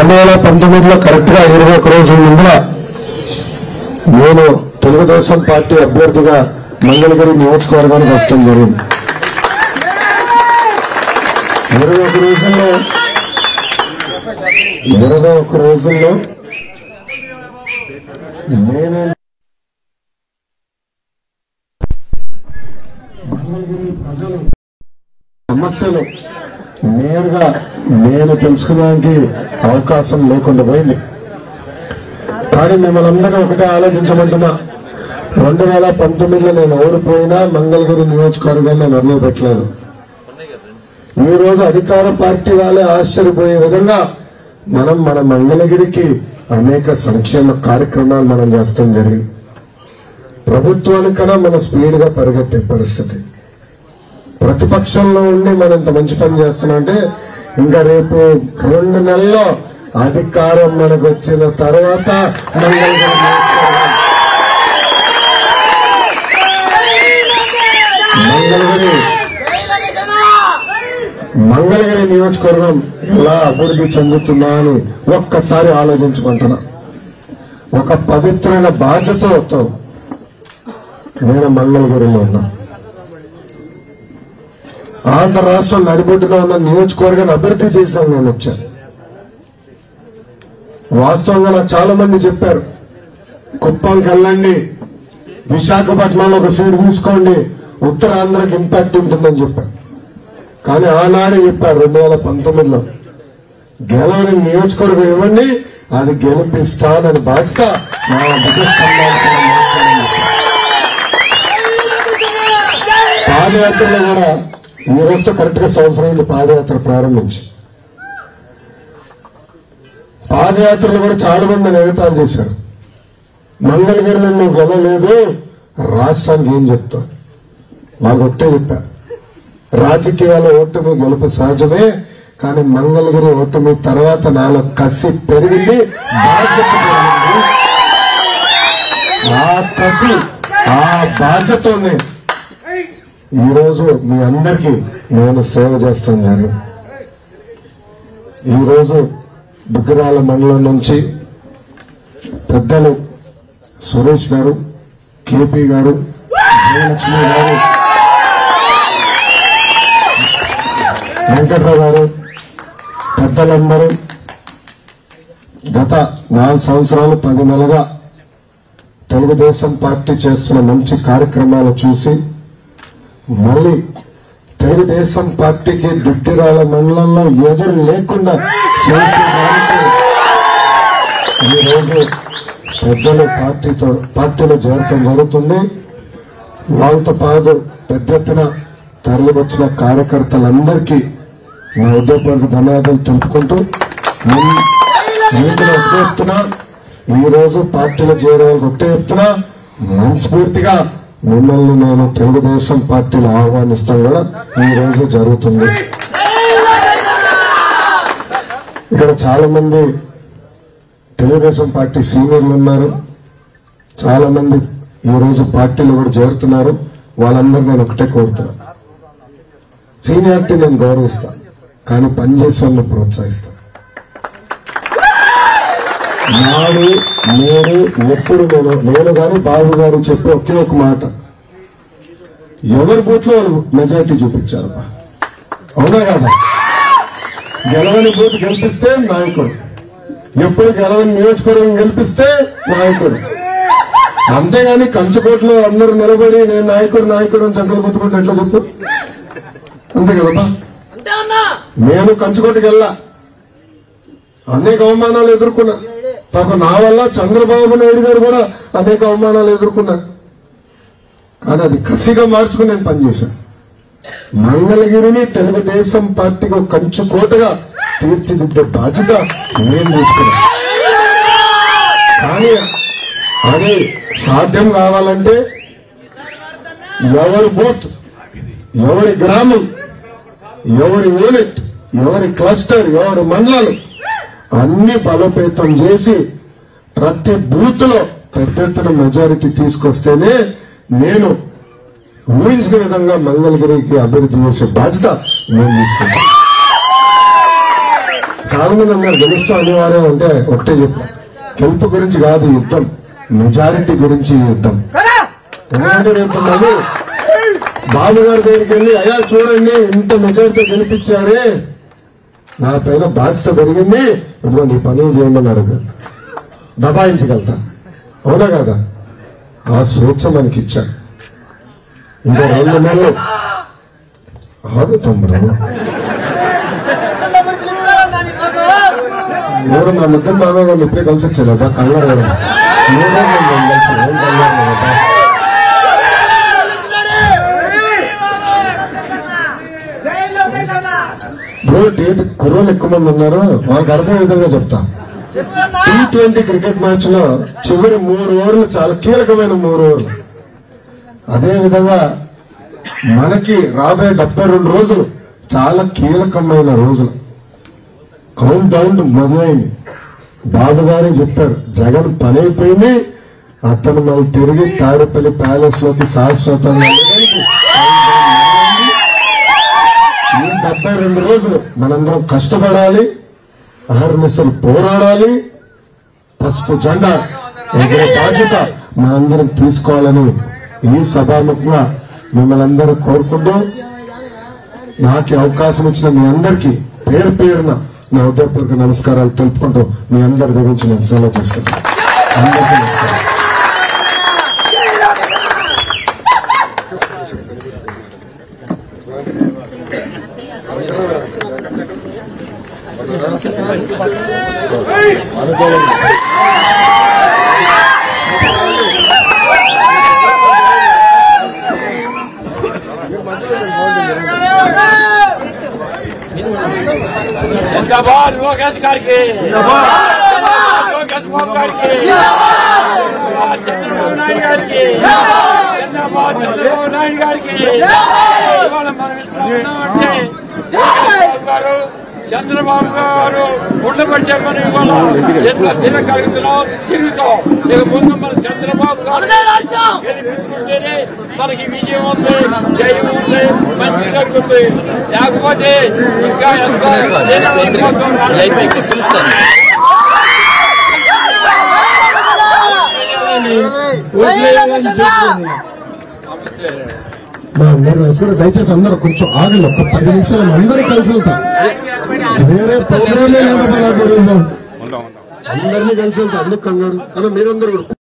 రెండు వేల పంతొమ్మిదిలో కరెక్ట్ గా ఇరవై ఒక రోజుల ముందుల నేను తెలుగుదేశం పార్టీ అభ్యర్థిగా మంగళగిరి నియోజకవర్గానికి వస్తాం జరిగింది ఇరవై ఒక రోజుల్లో ఇరవై ఒక రోజుల్లో నేను మంగళగిరి ప్రజలు సమస్యలు నేరుగా నేను తెలుసుకోవడానికి అవకాశం లేకుండా పోయింది కానీ మిమ్మల్ని అందరినీ ఒకటే ఆలోచించమంటున్నా రెండు వేల పంతొమ్మిదిలో నేను ఓడిపోయినా మంగళగిరి నియోజకవర్గాన్ని నేను వదిలిపెట్టలేదు ఈ రోజు అధికార పార్టీ వాళ్ళే ఆశ్చర్యపోయే విధంగా మనం మన మంగళగిరికి అనేక సంక్షేమ కార్యక్రమాలు మనం చేస్తాం జరిగింది ప్రభుత్వానికన్నా మనం స్పీడ్ గా పరిగెట్టే పరిస్థితి ప్రతిపక్షంలో ఉండి మనం ఇంత మంచి పని చేస్తున్నామంటే ఇంకా రేపు రెండు నెలల్లో అధికారం మనకు వచ్చిన తర్వాత మంగళగిరి నియోజకవర్గం మంగళగిరి మంగళగిరి నియోజకవర్గం ఎలా అభివృద్ధి చెందుతుందా అని ఒక్కసారి ఆలోచించుకుంటున్నా ఒక పవిత్రమైన బాధ్యతతో నేను మంగళగిరిలో ఉన్నా ఆంధ్ర రాష్ట్రం నడిబొడ్డులో ఉన్న నియోజకవర్గాన్ని అభివృద్ధి చేశాను నేను వచ్చాను వాస్తవంగా నాకు చాలా మంది చెప్పారు కుప్పంకి వెళ్ళండి విశాఖపట్నంలో ఒక సీట్ తీసుకోండి ఉత్తరాంధ్రకి ఇంపాక్ట్ ఉంటుందని చెప్పారు కానీ ఆనాడే చెప్పారు రెండు వేల పంతొమ్మిదిలో గెలవని నియోజకవర్గం ఇవ్వండి అది గెలిపిస్తానని బాధ్యత నా భుజస్తంభాలతో మోస్తానని చెప్పారు. పాదయాత్రలో కూడా ఈ రోజుతో కరెక్ట్ గా సంవత్సరం అయింది పాదయాత్ర ప్రారంభించి పాదయాత్రలు కూడా చాలా మంది ఎగతాలు చేశారు మంగళగిరిలో నువ్వు గెలలేదు రాష్ట్రానికి ఏం చెప్తావు వాళ్ళు ఒట్టే చెప్పా రాజకీయాల ఓటమి గెలుపు సహజమే కానీ మంగళగిరి ఓటమి తర్వాత నాలో కసి పెరిగింది బాధ్యత పెరిగింది ఆ కసి ఆ బాధ్యతతోనే ఈరోజు మీ అందరికీ నేను సేవ చేస్తాను జరిగింది ఈరోజు బుగ్గరాల మండలం నుంచి పెద్దలు సురేష్ గారు కేపీ గారు జయలక్ష్మి గారు వెంకట్రావు గారు పెద్దలందరూ గత నాలుగు సంవత్సరాలు పది నెలలుగా తెలుగుదేశం పార్టీ చేస్తున్న మంచి కార్యక్రమాలు చూసి మళ్ళీ తెలుగుదేశం పార్టీకి దిద్దిరాల మండలంలో ఎదురు లేకుండా చేసే దానికి ఈ రోజు పెద్దలు పార్టీతో పార్టీలో చేరటం జరుగుతుంది వాళ్ళతో పాటు పెద్ద ఎత్తున తరలి వచ్చిన కార్యకర్తలందరికీ నా ఉద్యోగపూర్వక ధన్యవాదాలు తెలుపుకుంటూ నేను నేను ఒకటే చెప్తున్నా ఈ రోజు పార్టీలో చేరే వాళ్ళకి ఒకటే చెప్తున్నా మనస్ఫూర్తిగా మిమ్మల్ని నేను తెలుగుదేశం పార్టీలో ఆహ్వానిస్తాం కూడా ఈ రోజు జరుగుతుంది ఇక్కడ చాలా మంది తెలుగుదేశం పార్టీ సీనియర్లు ఉన్నారు చాలా మంది ఈ రోజు పార్టీలో కూడా చేరుతున్నారు వాళ్ళందరూ నేను ఒకటే కోరుతున్నా సీనియారిటీ నేను గౌరవిస్తాను కానీ పనిచేసే వాళ్ళని ప్రోత్సహిస్తాను నాడు నేను ఎప్పుడు నేను నేను కానీ బాబు గారు చెప్పే ఒకే ఒక మాట ఎవరి బూత్లో వాళ్ళు మెజారిటీ చూపించారబ్బా అవునా కదా గెలవని బూత్ గెలిపిస్తే నాయకుడు ఎప్పుడు గెలవని నియోజకవర్గం గెలిపిస్తే నాయకుడు అంతేగాని కంచుకోట్లో అందరూ నిలబడి నేను నాయకుడు నాయకుడు అని చక్కలు కొట్టుకుంటే ఎట్లా చెప్పు అంతే కదమ్మా అంతే అన్నా నేను కంచుకోటికి వెళ్ళా అనేక అవమానాలు ఎదుర్కొన్నా పాప నా వల్ల చంద్రబాబు నాయుడు గారు కూడా అనేక అవమానాలు ఎదుర్కొన్నారు కానీ అది కసిగా మార్చుకుని నేను పనిచేశాను మంగళగిరిని తెలుగుదేశం పార్టీకి ఒక కంచుకోటగా తీర్చిదిద్దే బాధ్యత నేను తీసుకున్నాను కానీ అది సాధ్యం కావాలంటే ఎవరి బూత్ ఎవరి గ్రామం ఎవరి యూనిట్ ఎవరి క్లస్టర్ ఎవరి మండలాలు అన్ని బలోపేతం చేసి ప్రతి బూత్ లో పెద్ద ఎత్తున మెజారిటీ తీసుకొస్తేనే నేను ఊహించిన విధంగా మంగళగిరికి అభివృద్ధి చేసే బాధ్యత నేను తీసుకుంటాను చాలా మంది అన్నారు గెలుస్తూ అనేవారే అంటే ఒకటే చెప్పా గెలుపు గురించి కాదు యుద్ధం మెజారిటీ గురించి యుద్ధం ఎందుకంటే రేపు మళ్ళీ బాబు గారి దగ్గరికి వెళ్ళి అయ్యా చూడండి ఇంత మెజారిటీ గెలిపించారే నా పైన బాధ్యత పెరిగింది ఇదిగో నీ పనులు చేయమని అడగలుగుతా దబాయించగలుగుతా అవునా కదా ఆ స్వేచ్ఛ మనకి ఇచ్చారు ఇంకా రెండు నెలలు ఆగు తమ్ముడు ఎవరు మా ముద్దరు మామయ్య గారిని ఇప్పుడే కలిసి వచ్చారు అబ్బా కంగారు పడదు. మూడే నెలలు ఉంది కలిసి, ఏం కంగారు లేదు అబ్బా. బ్రో డేట్ కుర్రోలు ఎక్కువ మంది ఉన్నారు వాళ్ళకి అర్థం విధంగా చెప్తా టీ ట్వంటీ క్రికెట్ మ్యాచ్ లో చివరి మూడు ఓవర్లు చాలా కీలకమైన మూడు ఓవర్లు అదే విధంగా మనకి రాబోయే డెబ్బై రెండు రోజులు చాలా కీలకమైన రోజులు కౌంట్ డౌన్ మొదలైంది బాబు గారే చెప్తారు జగన్ పని అయిపోయింది అతను మళ్ళీ తిరిగి తాడేపల్లి ప్యాలెస్ లోకి శాశ్వతంగా వెళ్ళడానికి ఈ డెబ్బై రెండు రోజులు మనందరం కష్టపడాలి అహర్నిశలు పోరాడాలి పసుపు జెండా ఎగిరే బాధ్యత మనందరం తీసుకోవాలని ఈ సభాముఖంగా మిమ్మల్ని అందరూ కోరుకుంటూ నాకు ఈ అవకాశం ఇచ్చిన మీ అందరికీ పేరు పేరున నా ఉదయపూర్వక నమస్కారాలు తెలుపుకుంటూ మీ అందరి దగ్గర నుంచి నేను సెలవు తీసుకుంటాను అందరికీ నమస్కారం जिंदाबाद लोकेश करके लोकेश बाबू करके जिंदाबाद चंद्रबाबु नाయుడు గారికి जिंदाबाद చంద్రబాబు నాయుడు గారికి ఇవాళ మనం ఇట్లా ఉన్నామంటే లోకేష్ బాబు గారు చంద్రబాబు గారు ఉండబట్టారు మనం ఇవాళ ఎట్లా తిరగలుగుతున్నాం తిరుగుతాం ఇక ముందు మన చంద్రబాబు గారు గెలిపించుకుంటేనే మనకి విజయం ఉంది జయం ఉంది మంచి జరుగుతుంది లేకపోతే ఇంకా ఎంత అయిపోయి పిలుస్తాను మా అందరూ నమస్కారం దయచేసి అందరూ కొంచెం ఆగండి ఒక్క పది నిమిషాలు అందరూ కలిసి వెళ్తాం వేరే ప్రోగ్రామే లేదా మన గురించి అందరినీ కలిసి వెళ్తాం అందుకు కంగారు అలా మీరందరూ కూడా